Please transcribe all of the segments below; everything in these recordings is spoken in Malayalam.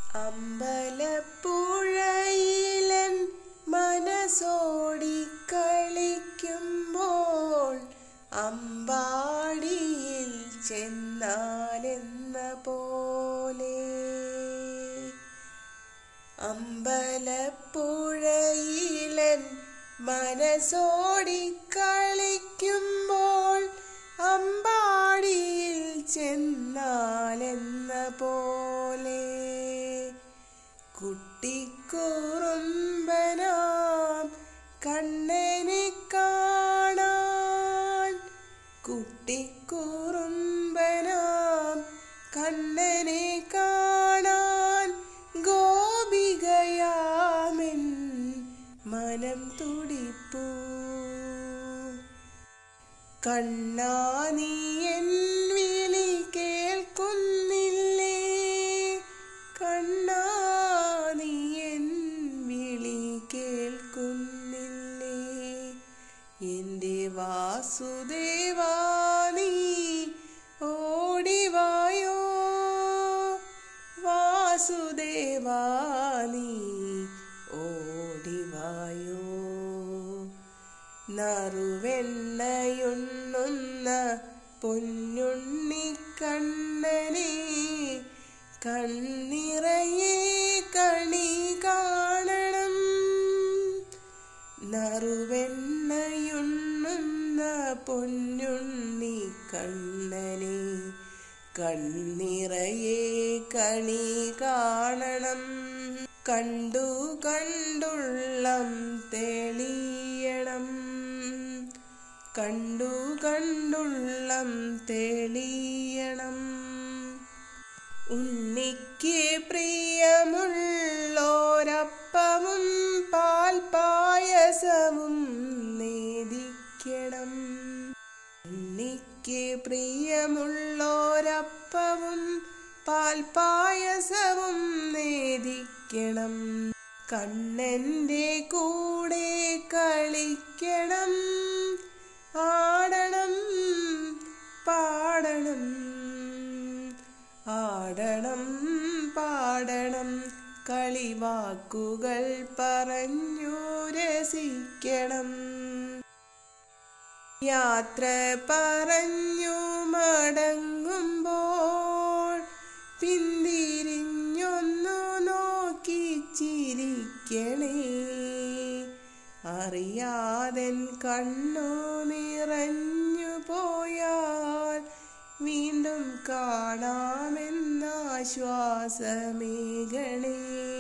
അമ്പലപ്പുഴയിലൻ മനസ്സോടി കളിക്കുമ്പോൾ അമ്പാടിയിൽ ചെന്നാലെന്ന പോലെ അമ്പലപ്പുഴയിലൻ മനസ്സോടി കളിക്കുമ്പോൾ അമ്പാടിയിൽ ചെന്നാലെന്ന പോലെ കുട്ടിക്കുറുമ്പനാം കണ്ണനെ കാണാൻ കുട്ടിക്കുറുമ്പനാം കണ്ണനെ കാണാൻ ഗോപികയാമെൻ മനം തുടിപ്പൂ കണ്ണാ നീ എൻ വിളി കേൾക്കുന്നില്ലേ കണ്ണാ നീ എൻ വിളി കേൾക്കുന്നില്ലേ എൻ്റെ വാസുദേവാ നീ ഓടിവായോ വാസുദേവാ നീ ഓടിവായോ നറുവെണ്ണയുണ്ണുന്ന പൊന്നുണ്ണിക്കണ്ണനെ കണ്ണിറയെ കണി കാണണം നറുവെണ്ണയുണ്ണുന്ന പൊന്നുണ്ണിക്കണ്ണനെ കണ്ണിറയെ കണി കാണണം കണ്ടു കണ്ടുള്ളം തെളിയണം കണ്ടു കണ്ടുള്ളം തെളിയണം ഉണ്ണിക്ക് പ്രിയമുള്ളോരപ്പവും പാൽപായസവും നേദിക്കണം ഉണ്ണിക്ക് പ്രിയമുള്ളോരപ്പവും പാൽപായസവും നേദിക്കണം കണ്ണൻ്റെ കൂടെ കളിക്കണം ആടണം പാടണം ആടണം പാടണം കളിവാക്കുകൾ പറഞ്ഞു രസിക്കണം യാത്ര പറഞ്ഞു മടങ്ങുമ്പോൾ പിന്തിരിഞ്ഞൊന്നു നോക്കി ചിരിക്കണേ അറിയാതൻ കണ്ണു നിറഞ്ഞു പോയാൽ വീണ്ടും കാണാമെന്നാശ്വാസമേകണേ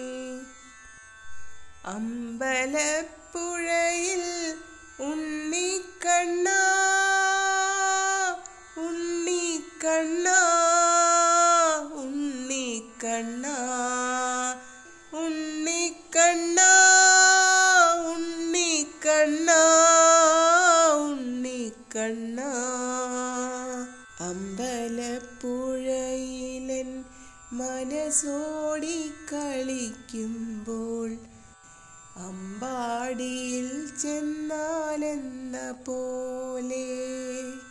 അമ്പലപ്പുഴയിൽ ഉണ്ണിക്കണ്ണ ഉണ്ണിക്കണ്ണ ഉണ്ണിക്കണ്ണ ഉണ്ണിക്കണ്ണ ഉണ്ണിക്കണ്ണ ഉണ്ണിക്കണ്ണ അമ്പലപ്പുഴയിലൻ മനസ്സോടി കളിക്കുമ്പോൾ അമ്പാടിയിൽ ചെന്നാലെന്ന പോലെ